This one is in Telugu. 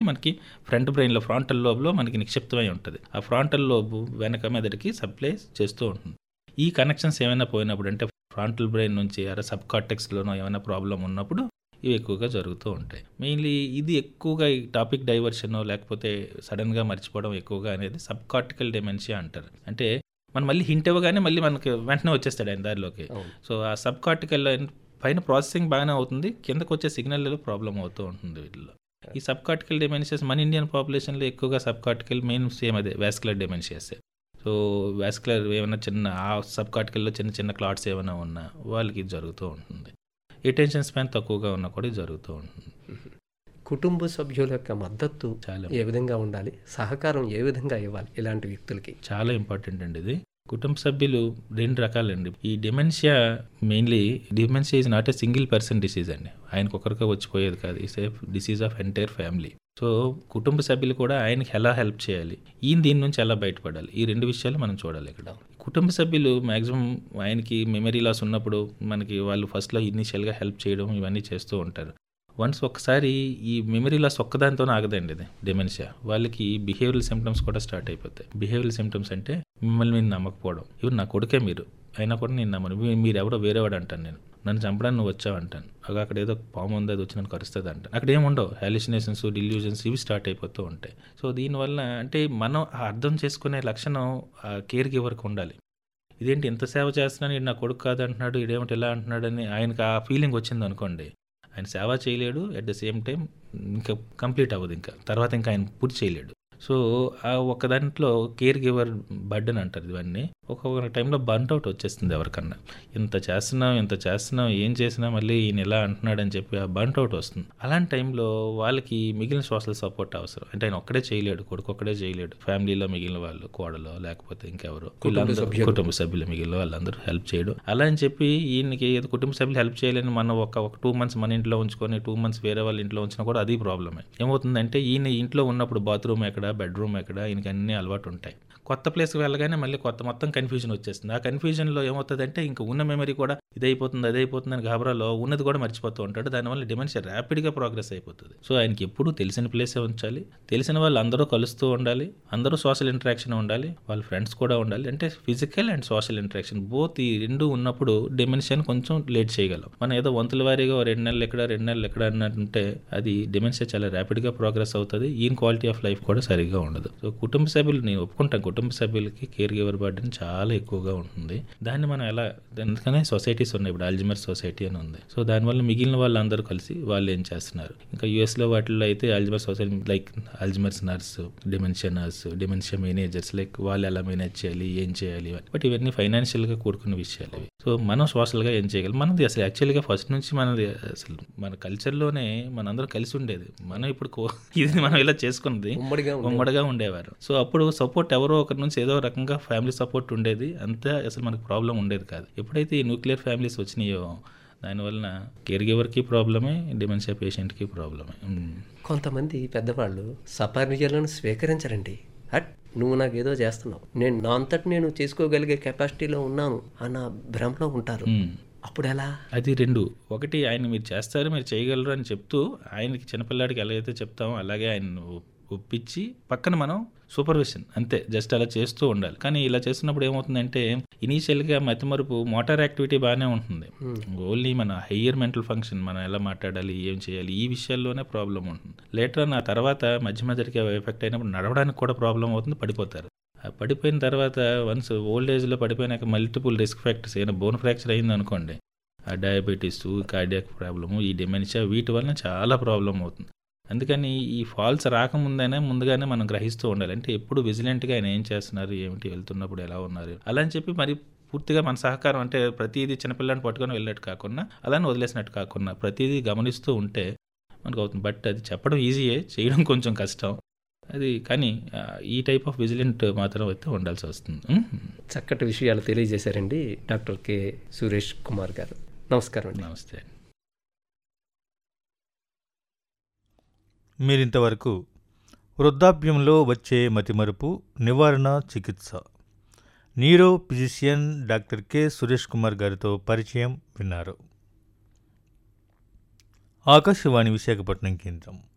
మనకి ఫ్రంట్ బ్రెయిన్లో ఫ్రాంటల్ లోబ్లో మనకి నిక్షిప్తమై ఉంటుంది ఆ ఫ్రాంటల్ లోబ్ వెనక మెదడుకి సప్లై చేస్తూ ఉంటుంది ఈ కనెక్షన్స్ ఏమైనా పోయినప్పుడు అంటే ఫ్రాంటల్ బ్రెయిన్ నుంచి అరే సబ్ కార్టెక్స్లోనో ఏమైనా ప్రాబ్లం ఉన్నప్పుడు ఇవి ఎక్కువగా జరుగుతూ ఉంటాయి మెయిన్లీ ఇది ఎక్కువగా ఈ టాపిక్ డైవర్షన్ లేకపోతే సడన్గా మర్చిపోవడం ఎక్కువగా అనేది సబ్ కార్టికల్ డెమెన్షియా అంటారు అంటే మనం మళ్ళీ హింట్ ఇవ్వగానే మళ్ళీ మనకి వెంటనే వచ్చేస్తాడు ఆయన దారిలోకి అవును సో ఆ సబ్ కార్టికల్ పైన ప్రాసెసింగ్ బాగానే అవుతుంది కిందకు వచ్చే సిగ్నల్లో ప్రాబ్లం అవుతూ ఉంటుంది వీటిలో ఈ సబ్ కార్టికల్ డెమెన్షియాస్ మన ఇండియన్ పాపులేషన్లో ఎక్కువగా సబ్ కార్టికల్ మెయిన్ సేమ్ అదే వాస్కులర్ డెమెన్షియాస్ సో వాస్కులర్ ఏమైనా చిన్న ఆ సబ్ కార్టికల్లో చిన్న చిన్న క్లాట్స్ ఏమైనా ఉన్నా వాళ్ళకి ఇది జరుగుతూ ఉంటుంది ఎటెన్షన్ స్పాన్ తక్కువగా ఉన్నా కూడా ఇది జరుగుతూ ఉంటుంది కుటుంబ సభ్యుల యొక్క మద్దతు చాలా ఏ విధంగా ఉండాలి సహకారం ఏ విధంగా ఇవ్వాలి ఇలాంటి వ్యక్తులకి చాలా ఇంపార్టెంట్ అండి ఇది కుటుంబ సభ్యులు రెండు రకాలండి ఈ dementia mainly dementia is not a single person disease అండి ఆయనకు ఒకరికే వచ్చిపోయేది కాదు it's a disease of entire family so కుటుంబ సభ్యులు కూడా ఆయనకి ఎలా హెల్ప్ చేయాలి ఈయన దీని నుంచి ఎలా బయటపడాలి ఈ రెండు విషయాలు మనం చూడాలి ఇక్కడ కుటుంబ సభ్యులు మ్యాక్సిమం ఆయనకి మెమరీ లాస్ ఉన్నప్పుడు మనకి వాళ్ళు ఫస్ట్లో ఇనిషియల్గా హెల్ప్ చేయడం ఇవన్నీ చేస్తూ ఉంటారు వన్స్ ఒక్కసారి ఈ మెమరీ లాస్ ఒక్కదానితో ఆగదండి ఇది డిమెన్షియా వాళ్ళకి బిహేవియరల్ సిమ్టమ్స్ కూడా స్టార్ట్ అయిపోతాయి బిహేవియరల్ సిమ్టమ్స్ అంటే మిమ్మల్ని మీరు నమ్మకపోవడం ఇవి నా కొడుకే మీరు అయినా కూడా నేను నమ్మను మీ- మీరు ఎవడో వేరేవాడు అంటాను నేను నన్ను చంపడానికి నువ్వు వచ్చావు అంటాను అగ అక్కడ ఏదో పాము ఉంది అది వచ్చి నన్ను కరుస్తుంది అంటాను అక్కడ ఏముండవు హాలిసినేషన్స్ డిల్యూజన్స్ ఇవి స్టార్ట్ అయిపోతూ ఉంటాయి సో దీనివల్ల అంటే మనం ఆ అర్థం చేసుకునే లక్షణం ఆ కేర్ గివర్కి ఉండాలి ఇదేంటి ఎంత సేవ చేస్తున్నాను ఈడు నా కొడుకు కాదు అంటున్నాడు ఇదేమిటి ఎలా అంటున్నాడని ఆయనకు ఆ ఫీలింగ్ వచ్చింది అనుకోండి ఆయన సేవ చేయలేడు అట్ ద సేమ్ టైం ఇంకా కంప్లీట్ అవ్వదు ఇంకా తర్వాత ఇంకా ఆయన పూర్తి చేయలేడు సో ఆ ఒక దాంట్లో కేర్ గివర్ బర్డన్ అంటారు ఇవన్నీ ఒక్కొక్క టైంలో బంట్ అవుట్ వచ్చేస్తుంది ఎవరికన్నా ఇంత చేస్తున్నాం ఇంత చేస్తున్నాం ఏం చేసినా మళ్ళీ ఈయన ఎలా అంటున్నాడని చెప్పి ఆ బంట్ అవుట్ వస్తుంది అలాంటి టైంలో వాళ్ళకి మిగిలిన సోషల్ సపోర్ట్ అవసరం అంటే ఆయన ఒక్కడే చేయలేడు కొడుకు ఒక్కడే చేయలేడు ఫ్యామిలీలో మిగిలిన వాళ్ళు కోడలో లేకపోతే ఇంకెవరు వీళ్ళందరూ కుటుంబ సభ్యులు మిగిలిన వాళ్ళందరూ హెల్ప్ చేయడం అలా అని చెప్పి ఈయనకి ఏదో కుటుంబ సభ్యులు హెల్ప్ చేయలేని మనం ఒక ఒక టూ మంత్స్ మన ఇంట్లో ఉంచుకొని టూ మంత్స్ వేరే వాళ్ళ ఇంట్లో ఉంచినా కూడా అది ప్రాబ్లమే ఏమవుతుందంటే ఈయన ఇంట్లో ఉన్నప్పుడు బాత్రూమ్ ఎక్కడ బెడ్రూమ్ ఎక్కడ ఈయనకి అన్ని అలవాటు ఉంటాయి కొత్త ప్లేస్కి వెళ్ళగానే మళ్ళీ కొత్త మొత్తం కన్ఫ్యూజన్ వచ్చేస్తుంది ఆ కన్ఫ్యూజన్లో ఏమవుతుందంటే ఇంకా ఉన్న మెమరీ కూడా ఇదైపోతుంది అదైపోతుంది అని గాబరాలో ఉన్నది కూడా మర్చిపోతూ ఉంటాడు దానివల్ల డిమెన్షియా ర్యాపిడ్గా ప్రోగ్రెస్ అయిపోతుంది సో ఆయనకి ఎప్పుడు తెలిసిన ప్లేసే ఉంచాలి తెలిసిన వాళ్ళు అందరూ కలుస్తూ ఉండాలి అందరూ సోషల్ ఇంటరాక్షన్ ఉండాలి వాళ్ళ ఫ్రెండ్స్ కూడా ఉండాలి అంటే physical and social interaction both ఈ రెండు ఉన్నప్పుడు డిమెన్షియాని కొంచెం లేట్ చేయగలం మనం ఏదో వంతుల వారీగా ఓ రెండు నెలలు ఎక్కడ రెండు నెలలు ఎక్కడ అన్నట్టుంటే అది డిమెన్షియా చాలా ర్యాపిడ్గా ప్రోగ్రెస్ అవుతుంది ఈయన క్వాలిటీ ఆఫ్ లైఫ్ కూడా సరిగ్గా ఉండదు సో కుటుంబ సభ్యులు నేను ఒప్పుకుంటాను కుటుంబ సభ్యులకి కేర్ గివర్ బర్డెన్ చాలా ఎక్కువగా ఉంటుంది దాన్ని మనం ఎలా అందుకనే సొసైటీస్ ఉన్నాయి ఇప్పుడు ఆల్జిమర్ సొసైటీ అని ఉంది సో దానివల్ల మిగిలిన వాళ్ళందరూ కలిసి వాళ్ళు ఏం చేస్తున్నారు ఇంకా యూఎస్లో వాటిల్లో అయితే Alzheimer society like Alzheimer's nurse dementia nurse dementia managers like వాళ్ళు ఎలా మేనేజ్ చేయాలి ఏం చేయాలి బట్ ఇవన్నీ ఫైనాన్షియల్గా కూడుకున్న విషయాలు ఇవి సో మనం సోషల్గా ఏం చేయగలం మనది అసలు యాక్చువల్గా ఫస్ట్ నుంచి మనది అసలు మన కల్చర్లోనే మనందరం కలిసి ఉండేది మనం ఇప్పుడు కో- ఇది మనం ఇలా చేసుకున్నది ఉమ్మడిగా ఉంది ఉమ్మడిగా ఉండేవారు సో అప్పుడు సపోర్ట్ ఎవరో ఒకరి నుంచి ఏదో రకంగా ఫ్యామిలీ సపోర్ట్ ఉండేది అంతే అసలు మనకు ప్రాబ్లం ఉండేది కాదు ఎప్పుడైతే ఈ న్యూక్లియర్ ఫ్యామిలీస్ వచ్చినాయో దానివలన కేర్ గివర్కి ప్రాబ్లమే డిమెన్షియా పేషెంట్కి ప్రాబ్లమే ఉమ్. కొంతమంది పెద్దవాళ్ళు సపర్యలను స్వీకరించరండి హట్ నువ్వు నాకేదో చేస్తున్నావు నేను నా అంతటి నేను చేసుకోగలిగే కెపాసిటీలో ఉన్నాను అన్న భ్రమలో ఉంటారు ఉమ్. అప్పుడు ఎలా అది రెండు ఒకటి ఆయన మీరు చేస్తారు మీరు చేయగలరు అని చెప్తూ ఆయనకి చిన్నపిల్లాడికి ఎలాగైతే చెప్తామో అలాగే ఆయన ఒప్- ఒప్పించి పక్కన మనం సూపర్విజన్ అంతే జస్ట్ అలా చేస్తూ ఉండాలి కానీ ఇలా చేస్తున్నప్పుడు ఏమవుతుందంటే ఇనీషియల్గా మతిమరుపు మోటార్ యాక్టివిటీ బాగానే ఉంటుంది ఓన్లీ మన హయ్యర్ మెంటల్ ఫంక్షన్ మనం ఎలా మాట్లాడాలి ఏం చేయాలి ఈ విషయాల్లోనే ప్రాబ్లం ఉంటుంది లేటర్ నా తర్వాత మధ్య మధ్యకి ఎఫెక్ట్ అయినప్పుడు నడవడానికి కూడా ప్రాబ్లం అవుతుంది పడిపోతారు ఆ పడిపోయిన తర్వాత వన్స్ ఓల్డ్ ఏజ్లో పడిపోయినాక మల్టిపుల్ రిస్క్ ఫ్యాక్టర్స్ ఏదైనా బోన్ ఫ్రాక్చర్ అయింది అనుకోండి ఆ డయాబెటీస్ కార్డియాక్ ప్రాబ్లము ఈ డిమెన్షియా వీటి వలన చాలా ప్రాబ్లం అవుతుంది అందుకని ఈ ఫాల్స్ రాకముందైనా ముందుగానే మనం గ్రహిస్తూ ఉండాలి అంటే ఎప్పుడు విజిలెంట్గా ఆయన ఏం చేస్తున్నారు ఏమిటి వెళ్తున్నప్పుడు ఎలా ఉన్నారు అలా అని చెప్పి మరి పూర్తిగా మన సహకారం అంటే ప్రతిదీ చిన్నపిల్లని పట్టుకొని వెళ్ళినట్టు కాకుండా అలానే వదిలేసినట్టు కాకుండా ప్రతిదీ గమనిస్తూ ఉంటే మనకు అవుతుంది బట్ అది చెప్పడం ఈజీయే చేయడం కొంచెం కష్టం అది కానీ ఆ, ఈ టైప్ ఆఫ్ విజిలెంట్ మాత్రం అయితే ఉండాల్సి వస్తుంది ఉమ్. చక్కటి విషయాలు తెలియజేశారండి డాక్టర్ కె సురేష్ కుమార్ గారు నమస్కారం అండి నమస్తే అండి మీరింతవరకు వృద్ధాప్యంలో వచ్చే మతిమరుపు నివారణ చికిత్స neuro physician doctor K Suresh Kumar గారితో పరిచయం విన్నారు ఆకాశవాణి విశాఖపట్నం కేంద్రం